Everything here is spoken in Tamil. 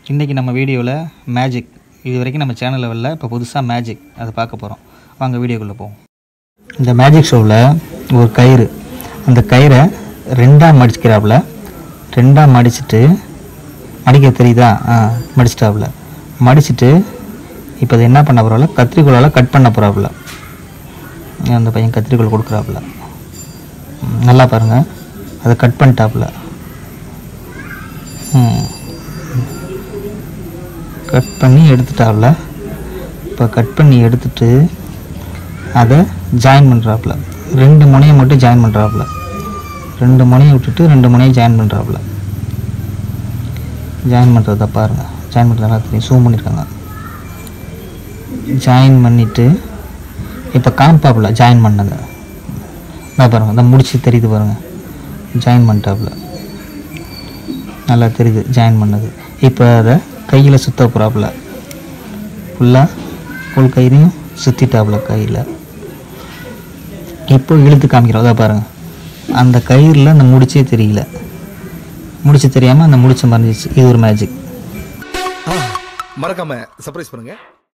இன்றைக்கி நம்ம வீடியோவில் மேஜிக் இது வரைக்கும் நம்ம சேனலில் வரல இப்போ புதுசாக மேஜிக் அதை பார்க்க போகிறோம் வாங்க வீடியோக்குள்ளே போவோம் இந்த மேஜிக் ஷோவில் ஒரு கயிறு அந்த கயிறை ரெண்டாக மடிச்சுக்கிறாப்புல ரெண்டாக மடிச்சுட்டு மடிக்க தெரியுதா ஆ மடிச்சிட்டாப்புல மடிச்சுட்டு இப்போ அதை என்ன பண்ண போகிறாப்புல கத்திரிக்கோலால் கட் பண்ண போகிறாப்புல அந்த பையன் கத்திரிக்கோல் கொடுக்குறாப்புல ம், நல்லா பாருங்கள் அதை கட் பண்ணிட்டாப்புல ம் கட் பண்ணி எடுத்துட்டாப்புல இப்போ கட் பண்ணி எடுத்துட்டு அதை ஜாயின் பண்ணுறாப்புல ரெண்டு முனையை மட்டும் ஜாயின் பண்ணுறாப்புல ரெண்டு முனையை விட்டுட்டு ரெண்டு முனையை ஜாயின் பண்ணுறாப்புல ஜாயின் பண்ணுறத பாருங்கள் ஜாயின் பண்ணுறதா தெரியும் சூம் பண்ணியிருக்காங்க ஜாயின் பண்ணிவிட்டு இப்போ காமிப்பாப்புல ஜாயின் பண்ணதை நான் பாருங்கள் அந்த முடிச்சு தெரியுது பாருங்கள் ஜாயின் பண்ணிட்டாப்புல நல்லா தெரியுது ஜாயின் பண்ணது இப்போ அதை கையில் சுத்த போகிறாப்புல ஃபுல்லாக ஃபுல் கயிறையும் சுற்றிட்டாப்புல கையில் இப்போ இழுத்து காமிக்கிறோம் அதான் பாருங்கள் அந்த கயிறில் அந்த முடிச்சே தெரியல முடிச்சு தெரியாமல் அந்த முடிச்சு மறைஞ்சிச்சு இது ஒரு மேஜிக் மறக்காம சர்ப்ரைஸ் பண்ணுங்க